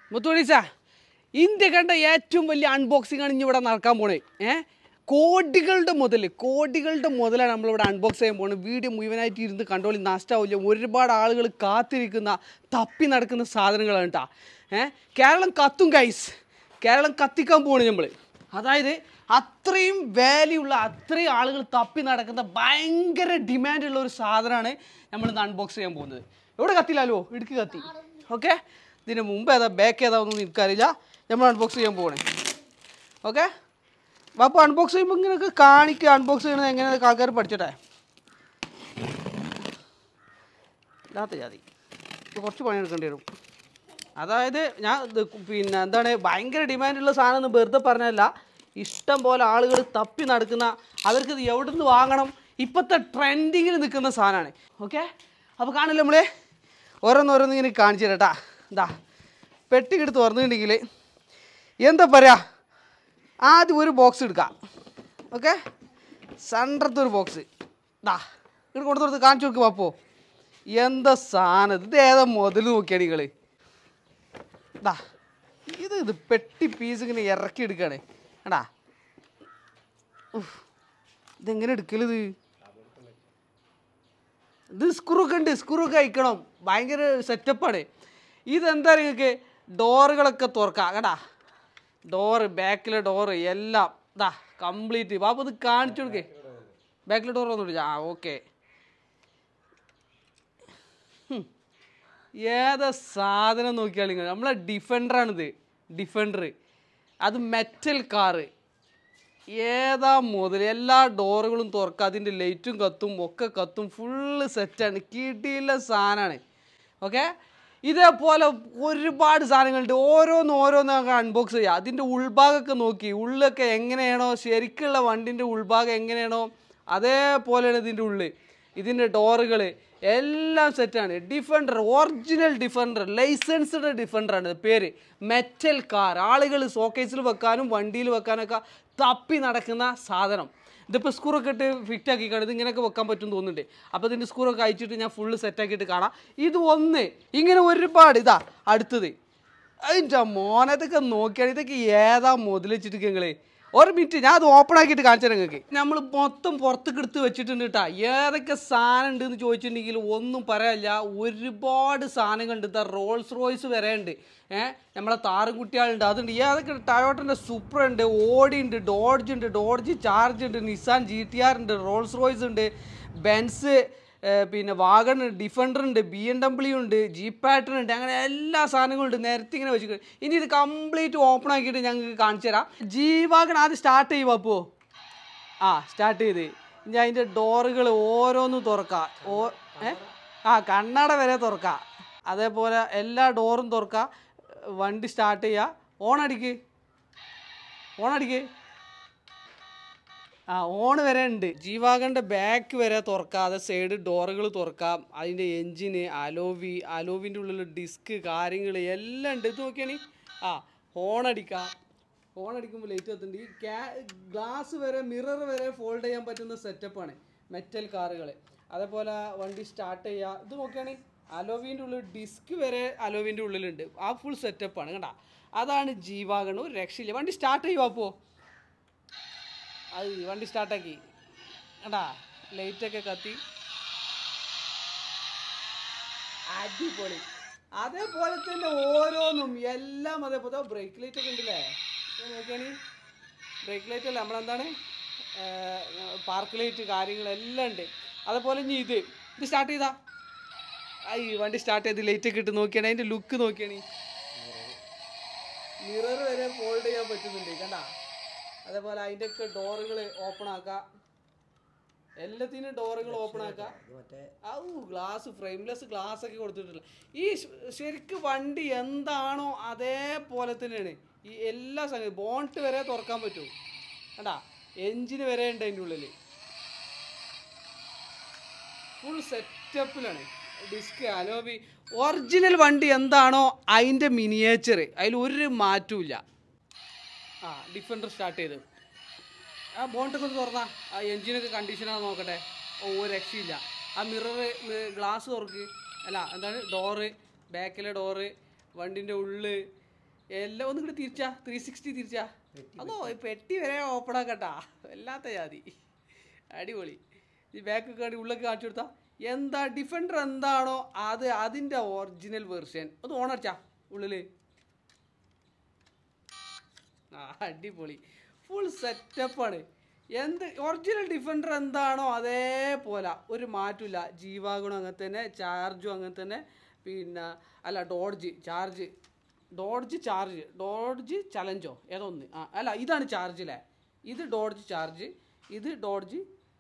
മുത്തുവണീസ India കണ്ട ഏറ്റവും വലിയ അൺബോക്സിംഗ് ആണ് ഇനി ഇവിടെ നടക്കാൻ പോണേ ഏ കോടികളുടെ മുതൽ കോടികളുടെ മുതലാണ് നമ്മളിവിടെ അൺബോക്സ് ചെയ്യാൻ പോകുന്നത് വീഡിയോ മുഴുവനായിട്ട് ഇരുന്ന് കണ്ടോളി നഷ്ടമാവില്ല ഒരുപാട് ആളുകൾ കാത്തിരിക്കുന്ന തപ്പി നടക്കുന്ന സാധനങ്ങളാണ് കേട്ടോ ഏ കേരളം കത്തും ഗൈസ് കേരളം കത്തിക്കാൻ പോവാണ് നമ്മൾ അതായത് അത്രയും വാല്യൂ ഉള്ള അത്രയും ആളുകൾ തപ്പി നടക്കുന്ന ഭയങ്കര ഡിമാൻഡുള്ള ഒരു സാധനമാണ് നമ്മൾ ഇന്ന് അൺബോക്സ് ചെയ്യാൻ പോകുന്നത് എവിടെ കത്തില്ലല്ലോ ഇടുക്കി കത്തി ഓക്കെ ഇതിന് മുമ്പ് ഏതാ ബാക്ക് ഏതാണെന്ന് എനിക്കറിയില്ല നമ്മൾ അൺബോക്സ് ചെയ്യാൻ പോകണേ ഓക്കെ അപ്പോൾ അൺബോക്സ് ചെയ്യുമ്പോൾ ഇങ്ങനെയൊക്കെ കാണിക്കുക അൺബോക്സ് ചെയ്യണത് എങ്ങനെയാണ് ആൾക്കാർ പഠിച്ചോട്ടെ ഇല്ലാത്ത ജാതി ഇത് കുറച്ച് പണിയെടുക്കേണ്ടി വരും അതായത് ഞാൻ ഇത് പിന്നെ എന്താണ് ഭയങ്കര ഡിമാൻഡുള്ള സാധനം എന്ന് വെറുതെ പറഞ്ഞല്ല ഇഷ്ടം പോലെ ആളുകൾ തപ്പി നടക്കുന്ന അവർക്ക് ഇത് എവിടെ നിന്ന് വാങ്ങണം ഇപ്പോഴത്തെ ട്രെൻഡിങ്ങിൽ നിൽക്കുന്ന സാധനമാണ് ഓക്കെ അപ്പോൾ കാണില്ല നമ്മളെ ഓരോന്നോരോന്ന് ഇങ്ങനെ കാണിച്ചു തരട്ടാ എന്താ പെട്ടി എടുത്ത് തുറന്നിട്ടുണ്ടെങ്കിൽ എന്താ പറയുക ആദ്യം ഒരു ബോക്സ് എടുക്കാം ഓക്കെ സെൻറ്ററത്തെ ഒരു ബോക്സ് ദാ ഇവിടെ കൊടുത്ത് കൊടുത്ത് കാണിച്ചു കൊടുക്കുക അപ്പോൾ എന്താ സാധനം ഇത് ഏതാ മുതൽ നോക്കിയാണ് നിങ്ങൾ ദാ ഇത് ഇത് പെട്ടി പീസ് ഇങ്ങനെ ഇറക്കി എടുക്കുകയാണ് എടാ ഇതെങ്ങനെ എടുക്കലിത് ഇത് സ്ക്രൂ ഒക്കെ ഉണ്ട് സ്ക്രൂ ഒക്കെ അയക്കണം ഭയങ്കര സെറ്റപ്പാണ് ഇതെന്താ നിങ്ങൾക്ക് ഡോറുകളൊക്കെ തുറക്കാം കേട്ടാ ഡോറ് ബാക്കിലെ ഡോറ് എല്ലാം ഇതാ കംപ്ലീറ്റ് ബാബു ഇത് കാണിച്ചു കൊടുക്കേ ബാക്കിലെ ഡോർ ഒന്നും ആ ഓക്കെ ഏതാ സാധനം നോക്കിയാൽ നിങ്ങൾ നമ്മളെ ഡിഫൻഡറാണിത് ഡിഫൻഡർ അത് മെറ്റൽ കാറ് ഏതാ മുതൽ എല്ലാ ഡോറുകളും തുറക്കുക അതിൻ്റെ ലൈറ്റും കത്തും ഒക്കെ കത്തും ഫുള്ള് സെറ്റാണ് കിട്ടിയില്ല സാധനമാണ് ഓക്കെ ഇതേപോലെ ഒരുപാട് സാധനങ്ങളുണ്ട് ഓരോന്ന് ഓരോന്ന് നമുക്ക് അൺബോക്സ് ചെയ്യുക അതിൻ്റെ ഉൾഭാഗമൊക്കെ നോക്കി ഉള്ളൊക്കെ എങ്ങനെയാണോ ശരിക്കുള്ള വണ്ടിൻ്റെ ഉൾഭാഗം എങ്ങനെയാണോ അതേപോലെയാണ് ഇതിൻ്റെ ഉള്ളിൽ ഇതിൻ്റെ ഡോറുകൾ എല്ലാം സെറ്റാണ് ഡിഫൻഡർ ഒറിജിനൽ ഡിഫൻഡർ ലൈസൻസ്ഡ് ഡിഫൻഡറാണ് ഇത് പേര് മെറ്റൽ കാർ ആളുകൾ സോക്കേസിൽ വെക്കാനും വണ്ടിയിൽ വെക്കാനൊക്കെ തപ്പി നടക്കുന്ന സാധനം ഇതിപ്പോൾ സ്ക്രൂറൊക്കെ ഇട്ട് ഫിറ്റ് ആക്കിക്കാണ് ഇത് ഇങ്ങനെയൊക്കെ വെക്കാൻ പറ്റും തോന്നുന്നുണ്ട് അപ്പോൾ ഇതിൻ്റെ സ്ക്രൂറൊക്കെ അയച്ചിട്ട് ഞാൻ ഫുള്ള് സെറ്റാക്കിയിട്ട് കാണാം ഇത് ഒന്ന് ഇങ്ങനെ ഒരുപാട് ഇതാ അടുത്തത് അതിൻ്റെ മോനതൊക്കെ നോക്കിയാണ് ഇതൊക്കെ ഏതാ മുതൽ വെച്ചിട്ട് നിങ്ങൾ ഒരു മിനിറ്റ് ഞാൻ അത് ഓപ്പൺ ആക്കിയിട്ട് കാണിച്ചു തരാം നിങ്ങൾക്ക് നമ്മൾ മൊത്തം പുറത്തേക്ക് എടുത്ത് വെച്ചിട്ടുണ്ട് കേട്ടോ ഏതൊക്കെ സാധനം ഉണ്ട് എന്ന് ചോദിച്ചിട്ടുണ്ടെങ്കിൽ ഒന്നും പറയാനില്ല ഒരുപാട് സാധനങ്ങളുണ്ട് ഇതാ റോൾസ് റോയ്സ് വരെ ഉണ്ട് ഏഹ് നമ്മളെ താറും കുട്ടികളുണ്ട് അതുണ്ട് ഏതൊക്കെ ടയോട്ടൻ്റെ സൂപ്പർ ഉണ്ട് ഓടി ഉണ്ട് ഡോഡ്ജ് ഉണ്ട് ഡോഡ്ജ് ചാർജ് ഉണ്ട് നിസാൻ ജി ടി ആർ ഉണ്ട് റോൾസ് റോയ്സ് ഉണ്ട് ബെൻസ് ഏഹ് പിന്നെ വാഗൺ ഡിഫൻഡർ ഉണ്ട് ബി എം ഡബ്ല്യു ഉണ്ട് ജി പാറ്റേൺ ഉണ്ട് അങ്ങനെ എല്ലാ സാധനങ്ങളും ഉണ്ട് നേരത്തെ ഇങ്ങനെ വെച്ചിട്ട് ഇനി ഇത് കംപ്ലീറ്റ് ഓപ്പൺ ആക്കിയിട്ട് ഞങ്ങൾക്ക് കാണിച്ചു തരാം ജി വാഗൺ ആദ്യം സ്റ്റാർട്ട് ചെയ്യുക അപ്പോൾ ആ സ്റ്റാർട്ട് ചെയ്ത് ഇനി അതിൻ്റെ ഡോറുകൾ ഓരോന്നും തുറക്കാം ഓ ഏ ആ കണ്ണട വരെ തുറക്കാം അതേപോലെ എല്ലാ ഡോറും തുറക്കാം വണ്ടി സ്റ്റാർട്ട് ചെയ്യുക ഓൺ അടിക്ക് ഓൺ അടിക്ക് ആ ഓൺ വരെ ഉണ്ട് ജീവാഗന്റെ ബാക്ക് വരെ തുറക്കാതെ സൈഡ് ഡോറുകൾ തുറക്കാം അതിൻ്റെ എൻജിന് അലോവി അലോവിൻ്റെ ഉള്ളിൽ ഡിസ്ക് കാര്യങ്ങൾ എല്ലാം ഉണ്ട് ഇത് നോക്കിയാണി ആ ഹോൺ അടിക്കാം ഹോൺ അടിക്കുമ്പോൾ ലേറ്റ് കത്തുണ്ട് ഈ ക്യാ ഗ്ലാസ് വരെ മിറർ വരെ ഫോൾഡ് ചെയ്യാൻ പറ്റുന്ന സെറ്റപ്പാണ് മെറ്റൽ കാറുകൾ അതേപോലെ വണ്ടി സ്റ്റാർട്ട് ചെയ്യുക ഇത് നോക്കിയാണി അലോവിൻ്റെ ഉള്ളിൽ ഡിസ്ക് വരെ അലോവിൻ്റെ ഉള്ളിലുണ്ട് ആ ഫുൾ സെറ്റപ്പാണ് കണ്ടാ അതാണ് ജീവാഗൺ ഒരു രക്ഷയില്ല വണ്ടി സ്റ്റാർട്ട് ചെയ്യുക അപ്പോൾ അത് വണ്ടി സ്റ്റാർട്ടാക്കി എടാ ലൈറ്റൊക്കെ കത്തി അടിപൊളി അതേപോലെ തന്നെ ഓരോന്നും എല്ലാം അതേപോലെ ബ്രേക്ക് ലൈറ്റ് ഒക്കെ ഉണ്ടല്ലേ ഇത് നോക്കിയാണി ബ്രേക്ക് ലൈറ്റ് അല്ല നമ്മളെന്താണ് പാർക്ക് ലൈറ്റ് കാര്യങ്ങളെല്ലാം ഉണ്ട് അതേപോലെ ഇനി ഇത് ഇത് സ്റ്റാർട്ട് ചെയ്താ ഐ വണ്ടി സ്റ്റാർട്ട് ചെയ്ത് ലൈറ്റ് ഒക്കെ ഇട്ട് നോക്കിയാണ് അതിൻ്റെ ലുക്ക് നോക്കിയാണ് മിറർ വരെ ഫോൾഡ് ചെയ്യാൻ പറ്റുന്നുണ്ട് കണ്ടാ അതേപോലെ അതിൻ്റെ ഒക്കെ ഡോറുകൾ ഓപ്പൺ ആക്കാം എല്ലാത്തിനും ഡോറുകൾ ഓപ്പൺ ആക്കാം ഔ ഗ്ലാസ് ഫ്രെയിംലെസ് ഗ്ലാസ് ഒക്കെ കൊടുത്തിട്ടില്ല ഈ ശ- ശരിക്ക് വണ്ടി എന്താണോ അതേപോലെ തന്നെയാണ് ഈ എല്ലാ സംഗതി ബോണ്ട് വരെ തുറക്കാൻ പറ്റും കണ്ടാ എഞ്ചിന് വരെ ഉണ്ട് അതിൻ്റെ ഉള്ളിൽ ഫുൾ സെറ്റപ്പിലാണ് ഡിസ്ക് അലോബി ഒറിജിനൽ വണ്ടി എന്താണോ അതിൻ്റെ മിനിയേച്ചർ അതിൽ ഒരു മാറ്റവും ഇല്ല ആ ഡിഫൻഡർ സ്റ്റാർട്ട് ചെയ്ത് ആ ബോണ്ടൊക്കെ ഒന്ന് തുറന്നാ ആ എൻജിനൊക്കെ കണ്ടീഷനാണ് നോക്കട്ടെ ഓ ഒരു രക്ഷയില്ല ആ മിറർ ഗ്ലാസ് തുറക്ക് അല്ല എന്താണ് ഡോറ് ബാക്കിലെ ഡോറ് വണ്ടിൻ്റെ ഉള്ള് എല്ലാം ഒന്നും കൂടി തിരിച്ചാ ത്രീ സിക്സ്റ്റി തിരിച്ചാ അതോ ഈ പെട്ടി വരെ ഓപ്പൺ ആക്കട്ടാ വല്ലാത്ത ജാതി അടിപൊളി ഈ ബാക്ക് കാടി ഉള്ളൊക്കെ കാണിച്ചു കൊടുത്താ എന്താ ഡിഫൻഡർ എന്താണോ അത് അതിൻ്റെ ഒറിജിനൽ വെർഷൻ ഒന്ന് ഓണടിച്ചാ ഉള്ളില് ആ അടിപൊളി ഫുൾ സെറ്റപ്പാണ് എന്ത് ഒറിജിനൽ ഡിഫൻഡർ എന്താണോ അതേപോലെ ഒരു മാറ്റമില്ല ജീവാഗുണം അങ്ങനെ തന്നെ ചാർജും അങ്ങനെ തന്നെ പിന്നെ അല്ല Dodge charge Dodge charge Dodge ചലഞ്ചോ ഏതോ ഒന്ന് ആ അല്ല ഇതാണ് ചാർജ് അല്ലേ ഇത് ഡോഡ്ജ് ചാർജ് ഇത് ഡോഡ്ജ്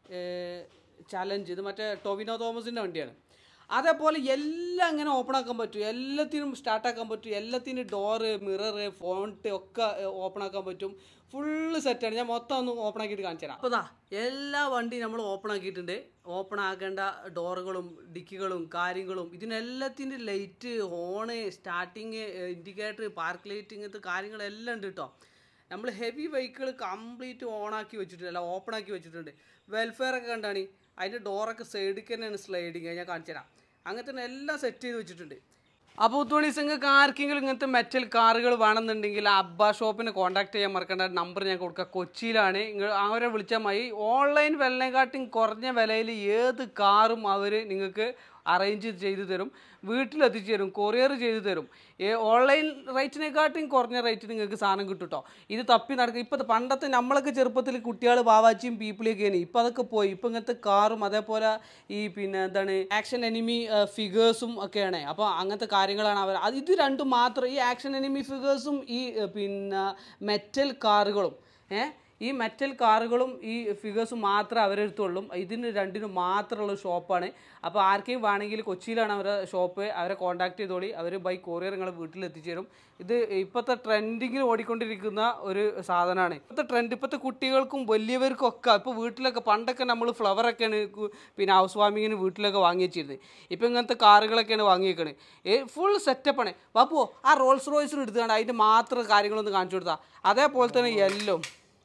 ചലഞ്ച് ഇത് മറ്റേ ടൊവിനോ തോമസിൻ്റെ വണ്ടിയാണ് അതേപോലെ എല്ലാം ഇങ്ങനെ ഓപ്പൺ ആക്കാൻ പറ്റും എല്ലാത്തിനും സ്റ്റാർട്ട് ആക്കാൻ പറ്റും എല്ലാത്തിനും ഡോറ് മിറർ ഫോണ്ട് ഒക്കെ ഓപ്പൺ ആക്കാൻ പറ്റും ഫുള്ള് സെറ്റാണ് ഞാൻ മൊത്തം ഒന്ന് ഓപ്പൺ ആക്കിയിട്ട് കാണിച്ചു തരാം അപ്പോൾ ദാ എല്ലാ വണ്ടി നമ്മൾ ഓപ്പൺ ആക്കിയിട്ടുണ്ട് ഓപ്പൺ ആക്കേണ്ട ഡോറുകളും ഡിക്കികളും കാര്യങ്ങളും ഇതിനെല്ലാത്തിൻ്റെ light horn starting indicator park light ഇങ്ങനത്തെ കാര്യങ്ങളെല്ലാം ഉണ്ട് കേട്ടോ നമ്മൾ ഹെവി വെഹിക്കിൾ കംപ്ലീറ്റ് ഓണാക്കി വെച്ചിട്ടുണ്ട് അല്ല ഓപ്പൺ ആക്കി വെച്ചിട്ടുണ്ട് വെൽഫെയർ ഒക്കെ കണ്ടാണ് അതിൻ്റെ ഡോറൊക്കെ സൈഡിൽ തന്നെയാണ് സ്ലൈഡിങ് ഞാൻ കാണിച്ചു തരാം അങ്ങനെ തന്നെ എല്ലാം സെറ്റ് ചെയ്ത് വെച്ചിട്ടുണ്ട് അപ്പോൾ ഉത്തോണീസ് നിങ്ങൾക്ക് ആർക്കെങ്കിലും ഇങ്ങനത്തെ മെറ്റൽ കാറുകൾ വേണമെന്നുണ്ടെങ്കിൽ അബ്ബ ഷോപ്പിനെ കോൺടാക്ട് ചെയ്യാൻ മറക്കേണ്ട നമ്പർ ഞാൻ കൊടുക്കുക കൊച്ചിയിലാണ് നിങ്ങൾ അവരെ വിളിച്ചാൽ മതി ഓൺലൈൻ വിലനെക്കാട്ടും കുറഞ്ഞ വിലയിൽ ഏത് കാറും അവർ നിങ്ങൾക്ക് അറേഞ്ച് ചെയ്ത് തരും വീട്ടിലെത്തിച്ച് തരും കൊറിയർ ചെയ്ത് തരും ഈ ഓൺലൈൻ റേറ്റിനെക്കാട്ടും കുറഞ്ഞ റേറ്റ് നിങ്ങൾക്ക് സാധനം കിട്ടും കേട്ടോ ഇത് തപ്പി നടക്കുക ഇപ്പോഴത്തെ പണ്ടത്തെ നമ്മളൊക്കെ ചെറുപ്പത്തിൽ കുട്ടികൾ ബാവാച്ചിയും പീപ്പിളിയൊക്കെയാണ് ഇപ്പം അതൊക്കെ പോയി ഇപ്പം ഇങ്ങനത്തെ കാറും അതേപോലെ ഈ പിന്നെ എന്താണ് ആക്ഷൻ എനിമി ഫിഗേഴ്സും ഒക്കെയാണ് അപ്പോൾ അങ്ങനത്തെ കാര്യങ്ങളാണ് അവർ അത് ഇത് രണ്ടും മാത്രം ഈ ആക്ഷൻ എനിമി ഫിഗേഴ്സും ഈ ഏഹ്, പിന്നെ മെറ്റൽ കാറുകളും ഏഹ് ഈ മെറ്റൽ കാറുകളും ഈ ഫിഗേഴ്സും മാത്രമേ അവരെടുത്തുള്ളൂ ഇതിന് രണ്ടിനും മാത്രമുള്ള ഷോപ്പാണ് അപ്പോൾ ആർക്കെയും വേണമെങ്കിൽ കൊച്ചിയിലാണ് അവരുടെ ഷോപ്പ് അവരെ കോൺടാക്ട് ചെയ്തോളി അവർ ബൈ കൊറിയർ നിങ്ങളെ വീട്ടിൽ എത്തിച്ചേരും ഇത് ഇപ്പോഴത്തെ ട്രെൻഡിങ്ങിൽ ഓടിക്കൊണ്ടിരിക്കുന്ന ഒരു സാധനമാണ് ഇപ്പോഴത്തെ ട്രെൻഡ് ഇപ്പോഴത്തെ കുട്ടികൾക്കും വലിയവർക്കും ഒക്കെ ഇപ്പോൾ വീട്ടിലൊക്കെ പണ്ടൊക്കെ നമ്മൾ ഫ്ലവറൊക്കെയാണ് കു- പിന്നെ ഹൗസ് വാമിങ്ങിന് വീട്ടിലൊക്കെ വാങ്ങി വെച്ചിരുന്നത് ഇപ്പോൾ ഇങ്ങനത്തെ കാറുകളൊക്കെയാണ് വാങ്ങിയേക്കണത് ഏ ഫുൾ സെറ്റപ്പാണ് ബാപ്പു ആ റോൾസ് റോയ്സിന് എടുത്തുകൊണ്ട് അതിൻ്റെ മാത്രം കാര്യങ്ങളൊന്ന് കാണിച്ചു കൊടുത്താൽ അതേപോലെ തന്നെ എല്ലാം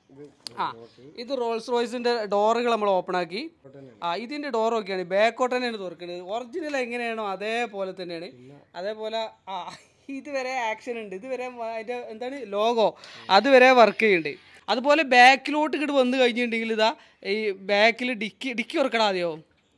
ആ ഇത് റോൾസ് റോയ്സിന്റെ ഡോറുകൾ നമ്മൾ ഓപ്പൺ ആക്കി ആ ഇതിന്റെ ഡോർ ഒക്കെയാണ് ബാക്കോട്ട് തന്നെയാണ് തുറക്കുന്നത് ഒറിജിനൽ എങ്ങനെയാണോ അതേപോലെ തന്നെയാണ് അതേപോലെ ആ ഇതുവരെ ആക്ഷൻ ഉണ്ട് ഇതുവരെ മ- അതിന്റെ എന്താണ് ലോഗോ അതുവരെ വർക്ക് ചെയ്യുന്നുണ്ട് അതുപോലെ ബാക്കിലോട്ട് ഇങ്ങോട്ട് വന്നു കഴിഞ്ഞിട്ടുണ്ടെങ്കിൽ ഇതാ ഈ ബാക്കിൽ ഡിക്കി ഡിക്കി തുറക്കണം ആദ്യമോ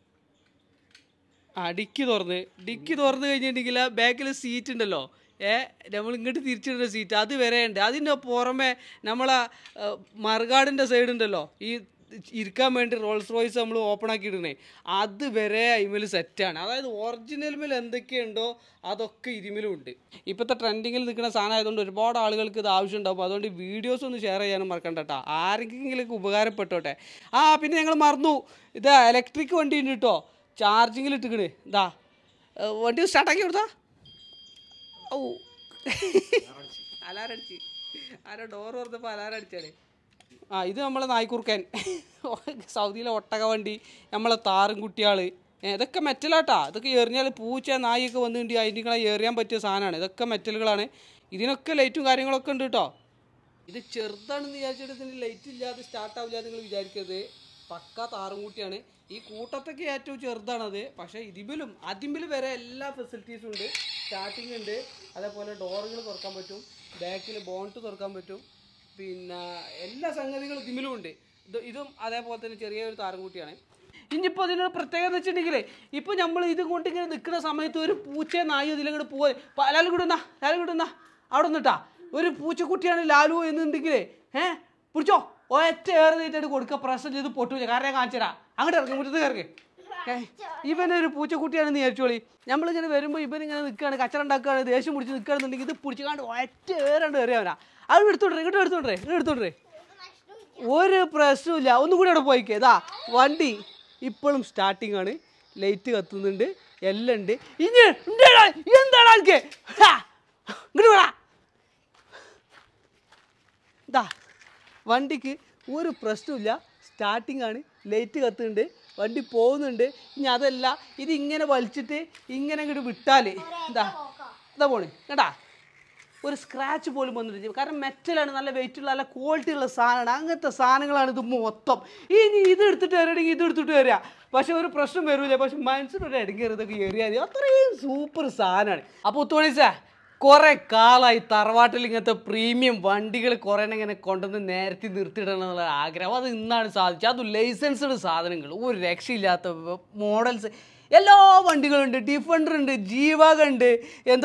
ആ ഡിക്കി തുറന്ന് ഡിക്കി തുറന്ന് കഴിഞ്ഞിട്ടുണ്ടെങ്കിൽ ബാക്കിൽ സീറ്റ് ഉണ്ടല്ലോ ഏ നമ്മൾ ഇങ്ങോട്ട് തിരിച്ചിടുന്ന സീറ്റ് അത് വരെ ഉണ്ട് അതിൻ്റെ പുറമെ നമ്മളെ മറുകാടിൻ്റെ സൈഡ് ഉണ്ടല്ലോ ഈ ഇരിക്കാൻ വേണ്ടി റോൾസ് റോയ്സ് നമ്മൾ ഓപ്പൺ ആക്കി ഇടണേ അത് വരെ അതിമേൽ സെറ്റാണ് അതായത് ഒറിജിനൽ മേൽ എന്തൊക്കെയുണ്ടോ അതൊക്കെ ഇതിമേലും ഉണ്ട് ഇപ്പോഴത്തെ ട്രെൻഡിങ്ങിൽ നിൽക്കുന്ന സാധനം ആയതുകൊണ്ട് ഒരുപാട് ആളുകൾക്ക് ഇത് ആവശ്യമുണ്ടാവും അപ്പോൾ അതുകൊണ്ട് വീഡിയോസ് ഒന്ന് ഷെയർ ചെയ്യാനും മറക്കണ്ട കേട്ടോ ആരെങ്കിലും ഉപകാരപ്പെട്ടോട്ടെ ആ പിന്നെ ഞങ്ങൾ മറന്നു ഇത് ഇലക്ട്രിക് വണ്ടി ഉണ്ട് കേട്ടോ ചാർജിങ്ങിൽ ഇട്ടിക്കണ് ഇതാ ഏ, വണ്ടി സ്റ്റാർട്ടാക്കി കൊടുത്താ ഓ അലാറടിച്ച് ആരോ ഡോർ തുറന്നപ്പോൾ അലാറടിച്ചാണ് ആ ഇത് നമ്മളെ നായ്ക്കുറുക്കൻ സൗദിയിലെ ഒട്ടക വണ്ടി നമ്മളെ താറും കുട്ടിയാൾ ഇതൊക്കെ മെറ്റലാട്ടാ ഇതൊക്കെ എറിഞ്ഞാൽ പൂച്ച നായൊക്കെ വന്നിട്ടുണ്ട് അതിൻ്റെ എറിയാൻ പറ്റിയ സാധനമാണ് ഇതൊക്കെ മെറ്റലുകളാണ് ഇതിനൊക്കെ ലൈറ്റും കാര്യങ്ങളൊക്കെ ഉണ്ട് കേട്ടോ ഇത് ചെറുതാണെന്ന് വിചാരിച്ചിട്ട് ഇതിന് ലൈറ്റ് ഇല്ലാതെ സ്റ്റാർട്ട് ആവില്ല നിങ്ങൾ വിചാരിക്കരുത് പക്ക താറും കൂട്ടിയാണ് ഈ കൂട്ടത്തൊക്കെ ഏറ്റവും ചെറുതാണത് പക്ഷേ ഇതിലും അതിമ്പിൽ വരെ എല്ലാ ഫെസിലിറ്റീസും ഉണ്ട് സ്റ്റാർട്ടിംഗ് ഉണ്ട് അതേപോലെ ഡോറുകൾ തുറക്കാൻ പറ്റും ബാക്കിൽ ബോണ്ട് തുറക്കാൻ പറ്റും പിന്നെ എല്ലാ സംഗതികളും ഇതിലും ഉണ്ട് ഇത് ഇതും അതേപോലെ തന്നെ ചെറിയൊരു താറും കൂട്ടിയാണ് ഇനിയിപ്പോൾ അതിനൊരു പ്രത്യേകത എന്ന് വെച്ചിട്ടുണ്ടെങ്കിൽ ഇപ്പോൾ നമ്മൾ ഇത് കൊണ്ട് ഇങ്ങനെ നിൽക്കുന്ന സമയത്ത് ഒരു പൂച്ച നായോ ഇതിലങ്ങോട്ട് പോയി ലാലും കൂടെ ലാലും കൂടെ അവിടെ നിന്നിട്ടാ ഒരു പൂച്ചക്കുട്ടിയാണ് ലാലു എന്നുണ്ടെങ്കിലേ ഏ പിടിച്ചോ ഒറ്റ ഏറെ നീറ്റായിട്ട് കൊടുക്കുക പ്രശ്നം ചെയ്ത് പൊട്ടൂല കാരണം ഞാൻ കാണിച്ചു തരാം അങ്ങോട്ട് ഇറങ്ങി മുറ്റത്ത് കയറി ഇവനൊരു പൂച്ചക്കുട്ടിയാണെന്ന് വിചാരിച്ചോളി നമ്മളിങ്ങനെ വരുമ്പോൾ ഇവനിങ്ങനെ നിൽക്കുകയാണ് കച്ചറ ഉണ്ടാക്കുകയാണ് ദേഷ്യം പിടിച്ച് നിൽക്കുകയാണെന്നുണ്ടെങ്കിൽ ഇത് പിടിച്ചുകാണ്ട് ഒറ്റ ഏറാണ്ട് കയറിയവനാ അത് എടുത്തോണ്ടേ ഇങ്ങോട്ട് എടുത്തോണ്ടേ ഇങ്ങോട്ട് എടുത്തോണ്ടേ ഒരു പ്രശ്നമില്ല ഒന്നും കൂടി അവിടെ പോയിക്കേ ഇതാ വണ്ടി ഇപ്പോഴും സ്റ്റാർട്ടിംഗ് ആണ് ലൈറ്റ് കത്തുന്നുണ്ട് എല്ലാം ഉണ്ട് ഇനി ഉണ്ടെടാ, എന്താണ് ആൾക്ക് ഹാ, ഇങ്ങോട്ട് വേടാ ഇതാ വണ്ടിക്ക് ഒരു പ്രശ്നമില്ല സ്റ്റാർട്ടിംഗ് ആണ് ലൈറ്റ് കത്തുന്നുണ്ട് വണ്ടി പോകുന്നുണ്ട് ഇനി അതല്ല ഇത് ഇങ്ങനെ വലിച്ചിട്ട് ഇങ്ങനെ ഇങ്ങോട്ട് വിട്ടാൽ ഇതാ ഇതാ പോണ് കേട്ടാ ഒരു സ്ക്രാച്ച് പോലും വന്നിട്ടില്ല കാരണം മെറ്റലാണ് നല്ല വെയിറ്റ് ഉള്ള നല്ല ക്വാളിറ്റി ഉള്ള സാധനമാണ് അങ്ങനത്തെ സാധനങ്ങളാണ് ഇത് മൊത്തം ഇനി ഇത് എടുത്തിട്ട് വരണമെങ്കിൽ ഇത് എടുത്തിട്ട് വരിക പക്ഷെ ഒരു പ്രശ്നം വരില്ല പക്ഷെ മനസ്സിനൊരു ഇടങ്ങേറി ഇതൊക്കെ എറിയാതെ അത്രയും സൂപ്പർ സാധനമാണ് അപ്പോൾ ഉത്തോണിസേ കുറെ കാലമായി തറവാട്ടിൽ ഇങ്ങനത്തെ പ്രീമിയം വണ്ടികൾ കുറേ ഇങ്ങനെ കൊണ്ടുവന്ന് നേരത്തെ നിർത്തിയിടണം എന്നുള്ള ആഗ്രഹം അത് ഇന്നാണ് സാധിച്ചത് അത് ലൈസൻസ്ഡ് സാധനങ്ങൾ ഒരു രക്ഷയില്ലാത്ത മോഡൽസ് എല്ലാ വണ്ടികളുണ്ട് ഡിഫൻഡർ ഉണ്ട് ജീവാഗ ഉണ്ട് എന്താ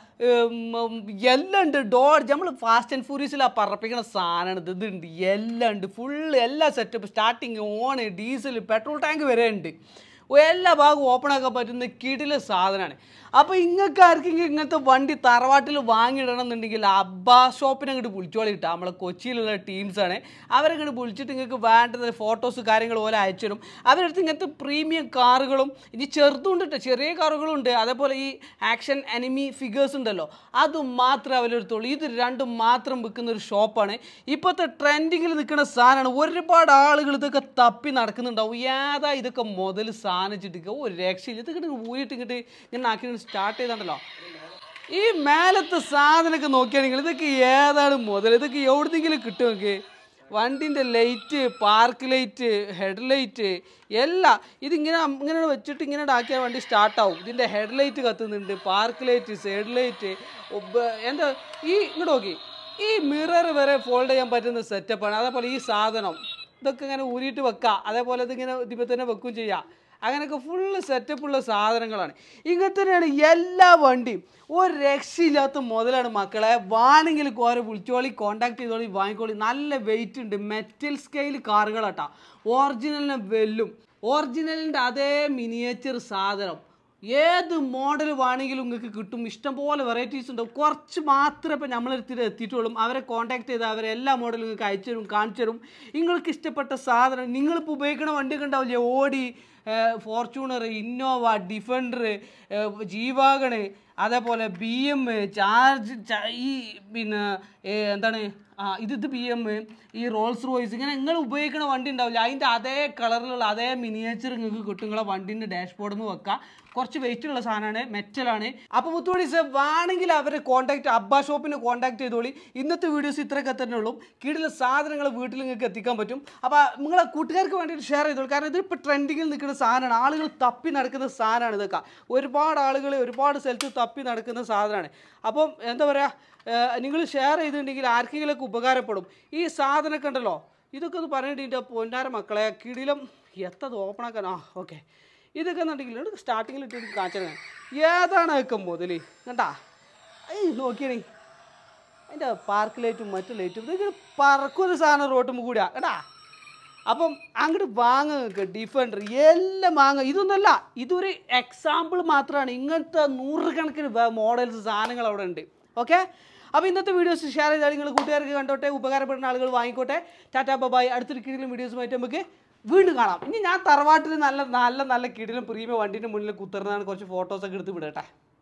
പറയുക എല്ലാം ഉണ്ട് ഡോഡ്ജ് നമ്മൾ ഫാസ്റ്റ് ആൻഡ് ഫ്യൂരിയസിൽ ആ പറപ്പിക്കുന്ന സാധനമാണ് ഇത് ഇതുണ്ട് എല്ലാം ഉണ്ട് ഫുള്ള് എല്ലാ setup starting on diesel petrol tank വരെ ഉണ്ട് എല്ലാ ഭാഗവും ഓപ്പൺ ആക്കാൻ പറ്റുന്ന കിടില സാധനമാണ് അപ്പോൾ ഇങ്ങൾക്ക് ആർക്കെങ്കിലും ഇങ്ങനത്തെ വണ്ടി തറവാട്ടിൽ വാങ്ങിയിടണം എന്നുണ്ടെങ്കിൽ അബ്ബാ ഷോപ്പിനെ അങ്ങോട്ട് വിളിച്ചോളി കിട്ടുക നമ്മളെ കൊച്ചിയിലുള്ള ടീംസാണ് അവരെ അങ്ങോട്ട് വിളിച്ചിട്ട് നിങ്ങൾക്ക് വേണ്ടത് ഫോട്ടോസ് കാര്യങ്ങൾ പോലെ അയച്ചു തരും അവരടുത്ത് ഇങ്ങനത്തെ പ്രീമിയം കാറുകളും ഇനി ചെറുതുണ്ട് കേട്ടോ ചെറിയ കാറുകളും ഉണ്ട് അതേപോലെ ഈ ആക്ഷൻ അനിമി ഫിഗേഴ്സ് ഉണ്ടല്ലോ അത് മാത്രമേ അവരെടുത്തുള്ളൂ ഇത് രണ്ടും മാത്രം വിൽക്കുന്ന ഒരു ഷോപ്പാണ് ഇപ്പോഴത്തെ ട്രെൻഡിങ്ങിൽ നിൽക്കുന്ന സാധനമാണ് ഒരുപാട് ആളുകൾ ഇതൊക്കെ തപ്പി നടക്കുന്നുണ്ടാവും ഏതാ ഇതൊക്കെ മുതൽ സാധനിച്ചിട്ട് ഒരു രക്ഷയില്ല ഇതൊക്കെ ഇങ്ങോട്ട് ഊരിട്ട് ഇങ്ങോട്ട് ഇങ്ങനെ ആക്കി സ്റ്റാർട്ട് ചെയ്താണ്ടല്ലോ ഈ മേലത്തെ സാധനമൊക്കെ നോക്കിയാണെങ്കിൽ ഇതൊക്കെ ഏതാണ് മുതൽ ഇതൊക്കെ എവിടെന്നെങ്കിലും കിട്ടും നിങ്ങൾക്ക് വണ്ടിൻ്റെ light park light head light എല്ലാം ഇതിങ്ങനെ ഇങ്ങനെ വെച്ചിട്ട് ഇങ്ങനെ ആക്കിയാൽ വണ്ടി സ്റ്റാർട്ടാവും ഇതിൻ്റെ ഹെഡ് ലൈറ്റ് കത്തുന്നുണ്ട് പാർക്ക് ലൈറ്റ് സൈഡ് ലൈറ്റ് എന്താ ഈ ഇങ്ങോട്ട് നോക്കി ഈ മിറർ വരെ ഫോൾഡ് ചെയ്യാൻ പറ്റുന്ന സെറ്റപ്പാണ് അതേപോലെ ഈ സാധനം ഇതൊക്കെ ഇങ്ങനെ ഊരിയിട്ട് വെക്കാം അതേപോലെ ഇതിങ്ങനെ ഇതിപ്പോൾ തന്നെ വെക്കുകയും ചെയ്യാം അങ്ങനെയൊക്കെ ഫുള്ള് സെറ്റപ്പുള്ള സാധനങ്ങളാണ് ഇങ്ങനെ തന്നെയാണ് എല്ലാ വണ്ടിയും ഒരു രക്ഷയില്ലാത്ത മുതലാണ് മക്കളെ വാണെങ്കിൽ ഓരോ വിളിച്ചോളി കോണ്ടാക്ട് ചെയ്തോളി വാങ്ങിക്കോളി നല്ല വെയിറ്റ് ഉണ്ട് മെറ്റൽ സ്കെയിൽ കാറുകളാട്ടാ ഒറിജിനലിനെ വെല്ലും ഒറിജിനലിൻ്റെ അതേ മിനിയേച്ചർ സാധനം ഏത് മോഡൽ വേണമെങ്കിലും നിങ്ങൾക്ക് കിട്ടും ഇഷ്ടംപോലെ വെറൈറ്റീസ് ഉണ്ടാവും കുറച്ച് മാത്രമേ ഇപ്പോൾ നമ്മളെടുത്തിട്ട് എത്തിയിട്ടുള്ളൂ അവരെ കോൺടാക്ട് ചെയ്താൽ അവരെ എല്ലാ മോഡലും നിങ്ങൾക്ക് അയച്ചു തരും കാണിച്ചു തരും നിങ്ങൾക്ക് ഇഷ്ടപ്പെട്ട സാധനം നിങ്ങളിപ്പോൾ ഉപയോഗിക്കുന്ന വണ്ടിയൊക്കെ ഉണ്ടാവില്ലേ ഓടി ഫോർച്യൂണർ ഇന്നോവ ഡിഫൻഡർ ജീവാഗണ് അതേപോലെ ബി എം ചാർജ് ഈ പിന്നെ ഏ, എന്താണ് ആ ഇത് ഇത് ബി എം ഈ റോൾസ് റോയ്സ് ഇങ്ങനെ നിങ്ങൾ ഉപയോഗിക്കുന്ന വണ്ടി ഉണ്ടാവില്ല അതിൻ്റെ അതേ കളറിലുള്ള അതേ മിനിയേച്ചർ നിങ്ങൾക്ക് കിട്ടും നിങ്ങളെ വണ്ടീൻ്റെ ഡാഷ്ബോർഡിൽ നിന്ന് വെക്കാം കുറച്ച് വെയിറ്റ് ഉള്ള സാധനമാണ് മെറ്റലാണ് അപ്പോൾ മുത്തോടി സർ വേണമെങ്കിൽ അവരെ കോൺടാക്ട് അബ്ബാ ഷോപ്പിനെ കോൺടാക്ട് ചെയ്തോളി ഇന്നത്തെ വീഡിയോസ് ഇത്രയൊക്കെ തന്നെ ഉള്ളൂ കീഴിലെ സാധനങ്ങൾ വീട്ടിൽ നിങ്ങൾക്ക് എത്തിക്കാൻ പറ്റും അപ്പോൾ നിങ്ങളെ കൂട്ടുകാർക്ക് വേണ്ടിയിട്ട് ഷെയർ ചെയ്തോളൂ കാരണം ഇതിപ്പോൾ ട്രെൻഡിങ്ങിൽ നിൽക്കുന്ന സാധനമാണ് ആളുകൾ തപ്പി നടക്കുന്ന സാധനമാണ് ഇതൊക്കെ ഒരുപാട് ആളുകൾ ഒരുപാട് സ്ഥലത്ത് തപ്പി നടക്കുന്ന സാധനമാണ് അപ്പം എന്താ പറയുക നിങ്ങൾ ഷെയർ ചെയ്തിട്ടുണ്ടെങ്കിൽ ആർക്കെങ്കിലുമൊക്കെ ഉപകാരപ്പെടും ഈ സാധനമൊക്കെ ഉണ്ടല്ലോ ഇതൊക്കെ ഒന്ന് പറഞ്ഞിട്ട് പൊന്നാര മക്കളെ കിടിലം എത്തത് ഓപ്പൺ ആക്കാൻ ആ ഓക്കെ ഇതൊക്കെ എന്നുണ്ടെങ്കിൽ സ്റ്റാർട്ടിങ്ങിൽ ഇട്ടിട്ട് കാണിച്ചത് ഏതാണ് അതൊക്കെ മുതൽ കണ്ടാ ഏയ് നോക്കിയണേ അതിൻ്റെ പാർക്ക് ലൈറ്റും മറ്റു ലൈറ്റും ഇതൊക്കെ പറക്കൊരു സാധനം റോട്ടും കൂടിയാ കേട്ടാ അപ്പം അങ്ങോട്ട് വാങ്ങുക ഡിഫൻഡർ എല്ലാം വാങ്ങുക ഇതൊന്നല്ല ഇതൊരു എക്സാമ്പിൾ മാത്രമാണ് ഇങ്ങനത്തെ നൂറുകണക്കിന് മോഡൽസ് സാധനങ്ങൾ അവിടെ ഉണ്ട് ഓക്കെ അപ്പോൾ ഇന്നത്തെ വീഡിയോസ് ഷെയർ ചെയ്താൽ നിങ്ങൾ കൂട്ടുകാർക്ക് കണ്ടോട്ടെ ഉപകാരപ്പെടുന്ന ആളുകൾ വാങ്ങിക്കോട്ടെ ടാറ്റാ ബബായ് അടുത്തൊരു കിടിലും വീഡിയോസുമായിട്ട് നമുക്ക് വീണ്ടും കാണാം ഇനി ഞാൻ തറവാട്ടിൽ നല്ല നല്ല നല്ല കിടിലും പ്രീമിയം വണ്ടീൻ്റെ മുന്നിൽ കുത്തറുന്നതാണ് കുറച്ച് ഫോട്ടോസൊക്കെ എടുത്ത് വിടട്ടെ